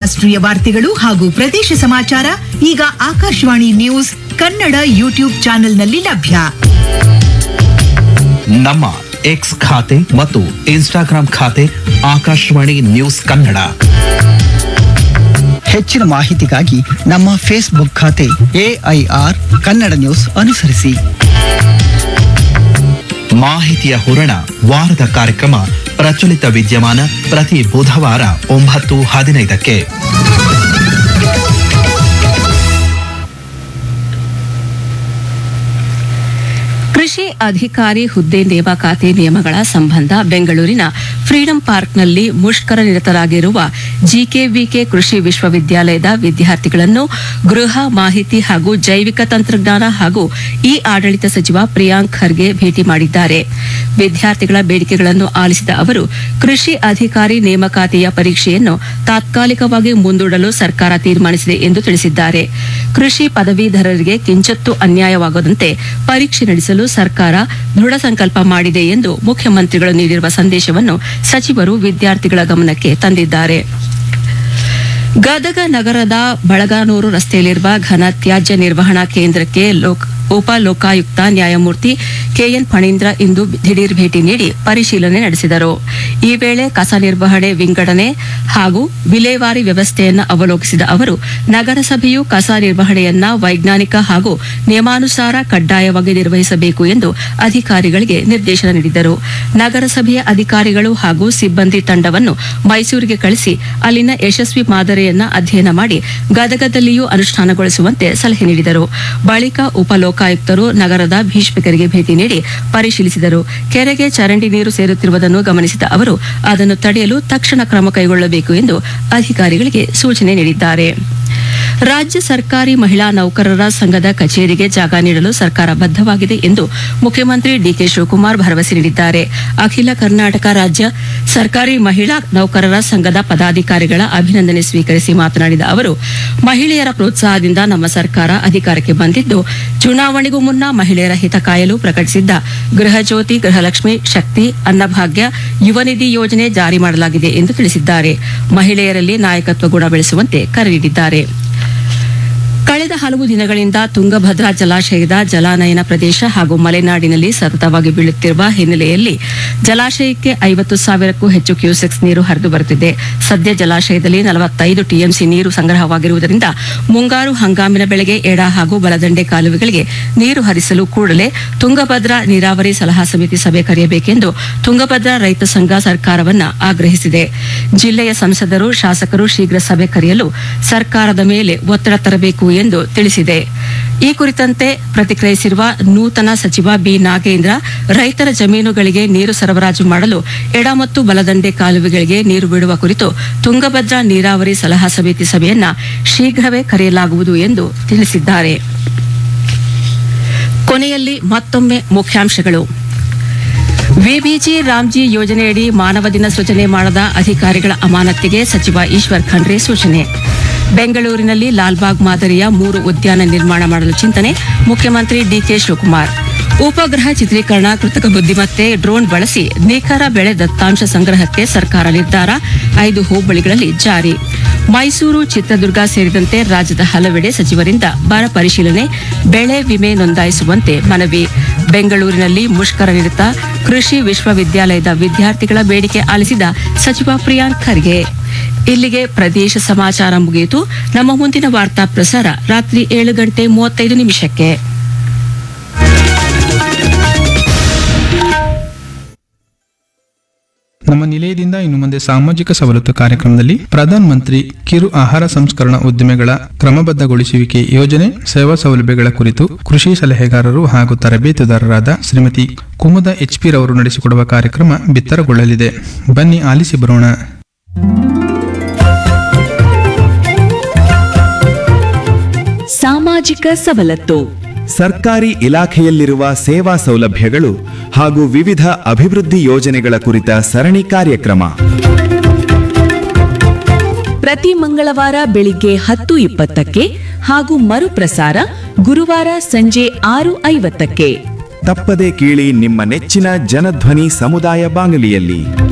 ರಾಷ್ಟ್ರೀಯ ವಾರ್ತೆಗಳು ಹಾಗೂ ಪ್ರದೇಶ ಸಮಾಚಾರ ಈಗ ಆಕಾಶವಾಣಿ ನ್ಯೂಸ್ ಕನ್ನಡ ಯೂಟ್ಯೂಬ್ ಚಾನೆಲ್ನಲ್ಲಿ ಲಭ್ಯ ನಮ್ಮ ಎಕ್ಸ್ ಖಾತೆ ಮತ್ತು ಇನ್ಸ್ಟಾಗ್ರಾಂ ಖಾತೆ ಆಕಾಶವಾಣಿ ನ್ಯೂಸ್ ಕನ್ನಡ ಹೆಚ್ಚಿನ ಮಾಹಿತಿಗಾಗಿ ನಮ್ಮ ಫೇಸ್ಬುಕ್ ಖಾತೆ ಎಐಆರ್ ಕನ್ನಡ ನ್ಯೂಸ್ ಅನುಸರಿಸಿ ಮಾಹಿತಿಯ ಹೂರಣ ವಾರದ ಕಾರ್ಯಕ್ರಮ ಪ್ರಚಲಿತ ವಿದ್ಯಮಾನ ಪ್ರತಿ ಬುಧವಾರ ಒಂಬತ್ತು ಹದಿನೈದಕ್ಕೆ ಕೃಷಿ ಅಧಿಕಾರಿ ಹುದ್ದೆ ನೇಮಕಾತಿ ನಿಯಮಗಳ ಸಂಬಂಧ ಬೆಂಗಳೂರಿನ ಫ್ರೀಡಂ ಪಾರ್ಕ್ನಲ್ಲಿ ಮುಷ್ಕರ ನಿರತರಾಗಿರುವ ಜಿಕೆವಿಕೆ ಕೃಷಿ ವಿಶ್ವವಿದ್ಯಾಲಯದ ವಿದ್ಯಾರ್ಥಿಗಳನ್ನು ಗೃಹ ಮಾಹಿತಿ ಹಾಗೂ ಜೈವಿಕ ತಂತ್ರಜ್ಞಾನ ಹಾಗೂ ಇ ಆಡಳಿತ ಸಚಿವ ಪ್ರಿಯಾಂಕ್ ಖರ್ಗೆ ಭೇಟಿ ಮಾಡಿದ್ದಾರೆ ವಿದ್ಯಾರ್ಥಿಗಳ ಬೇಡಿಕೆಗಳನ್ನು ಆಲಿಸಿದ ಅವರು ಕೃಷಿ ಅಧಿಕಾರಿ ನೇಮಕಾತಿಯ ಪರೀಕ್ಷೆಯನ್ನು ತಾತ್ಕಾಲಿಕವಾಗಿ ಮುಂದೂಡಲು ಸರ್ಕಾರ ತೀರ್ಮಾನಿಸಿದೆ ಎಂದು ತಿಳಿಸಿದ್ದಾರೆ ಕೃಷಿ ಪದವೀಧರರಿಗೆ ಕಿಂಚತ್ತೂ ಅನ್ಯಾಯವಾಗದಂತೆ ಪರೀಕ್ಷೆ ನಡೆಸಲು ಸರ್ಕಾರ ದೃಢ ಸಂಕಲ್ಪ ಮಾಡಿದೆ ಎಂದು ಮುಖ್ಯಮಂತ್ರಿಗಳು ನೀಡಿರುವ ಸಂದೇಶವನ್ನು ಸಚಿವರು ವಿದ್ಯಾರ್ಥಿಗಳ ಗಮನಕ್ಕೆ ತಂದಿದ್ದಾರೆ ಗದಗ ನಗರದ ಬಳಗಾನೂರು ರಸ್ತೆಯಲ್ಲಿರುವ ಘನ ತ್ಯಾಜ್ಯ ನಿರ್ವಹಣಾ ಕೇಂದ್ರಕ್ಕೆ ಲೋಕ ಉಪ ಲೋಕಾಯುಕ್ತ ನ್ಯಾಯಮೂರ್ತಿ ಕೆಎನ್ ಫಣೀಂದ್ರ ಇಂದು ದಿಢೀರ್ ಭೇಟಿ ನೀಡಿ ಪರಿಶೀಲನೆ ನಡೆಸಿದರು ಈ ವೇಳೆ ಕಸ ನಿರ್ವಹಣೆ ವಿಂಗಡಣೆ ಹಾಗೂ ವಿಲೇವಾರಿ ವ್ಯವಸ್ಥೆಯನ್ನು ಅವಲೋಕಿಸಿದ ಅವರು ನಗರಸಭೆಯು ಕಸ ನಿರ್ವಹಣೆಯನ್ನ ವೈಜ್ಞಾನಿಕ ಹಾಗೂ ನಿಯಮಾನುಸಾರ ಕಡ್ಡಾಯವಾಗಿ ನಿರ್ವಹಿಸಬೇಕು ಎಂದು ಅಧಿಕಾರಿಗಳಿಗೆ ನಿರ್ದೇಶನ ನೀಡಿದರು ನಗರಸಭೆಯ ಅಧಿಕಾರಿಗಳು ಹಾಗೂ ಸಿಬ್ಬಂದಿ ತಂಡವನ್ನು ಮೈಸೂರಿಗೆ ಕಳಿಸಿ ಅಲ್ಲಿನ ಯಶಸ್ವಿ ಮಾದರಿಯನ್ನ ಅಧ್ಯಯನ ಮಾಡಿ ಗದಗದಲ್ಲಿಯೂ ಅನುಷ್ಠಾನಗೊಳಿಸುವಂತೆ ಸಲಹೆ ನೀಡಿದರು ಬಳಿಕ ಉಪಲೋಕಾಯುಕ್ತರು ನಗರದ ಭೀಷ್ಮಕರಿಗೆ ಭೇಟಿ ನೀಡಿ ಪರಿಶೀಲಿಸಿದರು ಕೆರೆಗೆ ಚರಂಡಿ ನೀರು ಸೇರುತ್ತಿರುವುದನ್ನು ಗಮನಿಸಿದ ಅವರು ಅದನ್ನು ತಡೆಯಲು ತಕ್ಷಣ ಕ್ರಮ ಕೈಗೊಳ್ಳಬೇಕು ಎಂದು ಅಧಿಕಾರಿಗಳಿಗೆ ಸೂಚನೆ ನೀಡಿದ್ದಾರೆ ರಾಜ್ಯ ಸರ್ಕಾರಿ ಮಹಿಳಾ ನೌಕರರ ಸಂಘದ ಕಚೇರಿಗೆ ಜಾಗ ನೀಡಲು ಸರ್ಕಾರ ಬದ್ಧವಾಗಿದೆ ಎಂದು ಮುಖ್ಯಮಂತ್ರಿ ಡಿಕೆ ಶಿವಕುಮಾರ್ ಭರವಸೆ ನೀಡಿದ್ದಾರೆ ಅಖಿಲ ಕರ್ನಾಟಕ ರಾಜ್ಯ ಸರ್ಕಾರಿ ಮಹಿಳಾ ನೌಕರರ ಸಂಘದ ಪದಾಧಿಕಾರಿಗಳ ಅಭಿನಂದನೆ ಸ್ವೀಕರಿಸಿ ಮಾತನಾಡಿದ ಅವರು ಮಹಿಳೆಯರ ಪ್ರೋತ್ಸಾಹದಿಂದ ನಮ್ಮ ಸರ್ಕಾರ ಅಧಿಕಾರಕ್ಕೆ ಬಂದಿದ್ದು ಚುನಾವಣೆಗೂ ಮುನ್ನ ಮಹಿಳೆಯರ ಹಿತ ಕಾಯಲು ಪ್ರಕಟಿಸಿದ್ದ ಗೃಹ ಜ್ಯೋತಿ ಗೃಹಲಕ್ಷ್ಮಿ ಶಕ್ತಿ ಅನ್ನಭಾಗ್ಯ ಯುವ ನಿಧಿ ಯೋಜನೆ ಜಾರಿ ಮಾಡಲಾಗಿದೆ ಎಂದು ತಿಳಿಸಿದ್ದಾರೆ ಮಹಿಳೆಯರಲ್ಲಿ ನಾಯಕತ್ವ ಗುಣ ಬೆಳೆಸುವಂತೆ ಕರೆ ನೀಡಿದ್ದಾರೆ ಕಳೆದ ಹಲವು ದಿನಗಳಿಂದ ತುಂಗಭದ್ರಾ ಜಲಾಶಯದ ಜಲಾನಯನ ಪ್ರದೇಶ ಹಾಗೂ ಮಲೆನಾಡಿನಲ್ಲಿ ಸತತವಾಗಿ ಬೀಳುತ್ತಿರುವ ಹಿನ್ನೆಲೆಯಲ್ಲಿ ಜಲಾಶಯಕ್ಕೆ ಐವತ್ತು ಸಾವಿರಕ್ಕೂ ಹೆಚ್ಚು ಕ್ಯೂಸೆಕ್ಸ್ ನೀರು ಹರಿದು ಬರುತ್ತಿದೆ ಸದ್ಯ ಜಲಾಶಯದಲ್ಲಿ ನಲವತ್ತೈದು ಟಿಎಂಸಿ ನೀರು ಸಂಗ್ರಹವಾಗಿರುವುದರಿಂದ ಮುಂಗಾರು ಹಂಗಾಮಿನ ಬೆಳೆಗೆ ಎಡ ಹಾಗೂ ಬಲದಂಡೆ ಕಾಲುವೆಗಳಿಗೆ ನೀರು ಹರಿಸಲು ಕೂಡಲೇ ತುಂಗಭದ್ರಾ ನೀರಾವರಿ ಸಲಹಾ ಸಮಿತಿ ಸಭೆ ಕರೆಯಬೇಕೆಂದು ತುಂಗಭದ್ರಾ ರೈತ ಸಂಘ ಸರ್ಕಾರವನ್ನ ಆಗ್ರಹಿಸಿದೆ ಜಿಲ್ಲೆಯ ಸಂಸದರು ಶಾಸಕರು ಶೀಘ್ರ ಸಭೆ ಕರೆಯಲು ಸರ್ಕಾರದ ಮೇಲೆ ಒತ್ತಡ ತರಬೇಕು ಎಂದು ತಿಳಿಸಿದೆ ಈ ಕುರಿತಂತೆ ಪ್ರತಿಕ್ರಿಯಿಸಿರುವ ನೂತನ ಸಚಿವ ಬಿ ನಾಗೇಂದ್ರ ರೈತರ ಜಮೀನುಗಳಿಗೆ ನೀರು ಸರಬರಾಜು ಮಾಡಲು ಎಡ ಮತ್ತು ಬಲದಂಡೆ ಕಾಲುವೆಗಳಿಗೆ ನೀರು ಬಿಡುವ ಕುರಿತು ತುಂಗಭದ್ರಾ ನೀರಾವರಿ ಸಲಹಾ ಸಮಿತಿ ಸಭೆಯನ್ನ ಶೀಘ್ರವೇ ಕರೆಯಲಾಗುವುದು ಎಂದು ತಿಳಿಸಿದ್ದಾರೆ ಕೊನೆಯಲ್ಲಿ ಮತ್ತೊಮ್ಮೆ ಮುಖ್ಯಾಂಶಗಳು ವಿಬಿಜಿ ರಾಮ್ಜಿ ಯೋಜನೆಯಡಿ ಮಾನವ ದಿನ ಸೃಜನೆ ಮಾಡದ ಅಧಿಕಾರಿಗಳ ಅಮಾನತಿಗೆ ಸಚಿವ ಈಶ್ವರ್ ಖಂಡ್ರೆ ಸೂಚನೆ ಬೆಂಗಳೂರಿನಲ್ಲಿ ಲಾಲ್ಬಾಗ್ ಮಾದರಿಯ ಮೂರು ಉದ್ಯಾನ ನಿರ್ಮಾಣ ಮಾಡಲು ಚಿಂತನೆ ಮುಖ್ಯಮಂತ್ರಿ ಡಿಕೆ ಶಿವಕುಮಾರ್ ಉಪಗ್ರಹ ಚಿತ್ರೀಕರಣ ಕೃತಕ ಬುದ್ದಿಮತ್ತೆ ಡ್ರೋನ್ ಬಳಸಿ ನಿಖರ ಬೆಳೆ ದತ್ತಾಂಶ ಸಂಗ್ರಹಕ್ಕೆ ಸರ್ಕಾರ ನಿರ್ಧಾರ ಐದು ಹೋಬಳಿಗಳಲ್ಲಿ ಜಾರಿ ಮೈಸೂರು ಚಿತ್ರದುರ್ಗ ಸೇರಿದಂತೆ ರಾಜ್ಯದ ಹಲವೆಡೆ ಸಚಿವರಿಂದ ಬರ ಪರಿಶೀಲನೆ ಬೆಳೆ ವಿಮೆ ನೋಂದಾಯಿಸುವಂತೆ ಮನವಿ ಬೆಂಗಳೂರಿನಲ್ಲಿ ಮುಷ್ಕರ ನಿರತ ಕೃಷಿ ವಿಶ್ವವಿದ್ಯಾಲಯದ ವಿದ್ಯಾರ್ಥಿಗಳ ಬೇಡಿಕೆ ಆಲಿಸಿದ ಸಚಿವ ಪ್ರಿಯಾಂಕ್ ಖರ್ಗೆ ಇಲ್ಲಿಗೆ ಪ್ರದೇಶ ಸಮಾಚಾರ ಮುಗಿಯಿತು ನಮ್ಮ ಮುಂದಿನ ವಾರ್ತಾ ಪ್ರಸಾರ ರಾತ್ರಿ ಏಳು ಗಂಟೆ ಮೂವತ್ತೈದು ನಿಮಿಷಕ್ಕೆ ನಮ್ಮ ನಿಲಯದಿಂದ ಇನ್ನು ಮುಂದೆ ಸಾಮಾಜಿಕ ಸವಲತ್ತು ಕಾರ್ಯಕ್ರಮದಲ್ಲಿ ಪ್ರಧಾನ ಮಂತ್ರಿ ಕಿರು ಆಹಾರ ಸಂಸ್ಕರಣಾ ಉದ್ದಿಮೆಗಳ ಕ್ರಮಬದ್ಧಗೊಳಿಸುವಿಕೆ ಯೋಜನೆ ಸೇವಾ ಸೌಲಭ್ಯಗಳ ಕುರಿತು ಕೃಷಿ ಸಲಹೆಗಾರರು ಹಾಗೂ ತರಬೇತುದಾರರಾದ ಶ್ರೀಮತಿ ಕುಮುದ ಎಚ್ಪಿ ರವರು ನಡೆಸಿಕೊಡುವ ಕಾರ್ಯಕ್ರಮ ಬಿತ್ತರಗೊಳ್ಳಲಿದೆ ಬನ್ನಿ ಆಲಿಸಿ ಬರೋಣ ಸಾಮಾಜಿಕ ಸವಲತ್ತು ಸರ್ಕಾರಿ ಇಲಾಖೆಯಲ್ಲಿರುವ ಸೇವಾ ಸೌಲಭ್ಯಗಳು ಹಾಗೂ ವಿವಿಧ ಅಭಿವೃದ್ಧಿ ಯೋಜನೆಗಳ ಕುರಿತ ಸರಣಿ ಕಾರ್ಯಕ್ರಮ ಪ್ರತಿ ಮಂಗಳವಾರ ಬೆಳಿಗ್ಗೆ ಹತ್ತು ಇಪ್ಪತ್ತಕ್ಕೆ ಹಾಗೂ ಮರುಪ್ರಸಾರ ಗುರುವಾರ ಸಂಜೆ ಆರು ಐವತ್ತಕ್ಕೆ ತಪ್ಪದೆ ಕೇಳಿ ನಿಮ್ಮ ನೆಚ್ಚಿನ ಜನಧ್ವನಿ ಸಮುದಾಯ ಬಾನುಲಿಯಲ್ಲಿ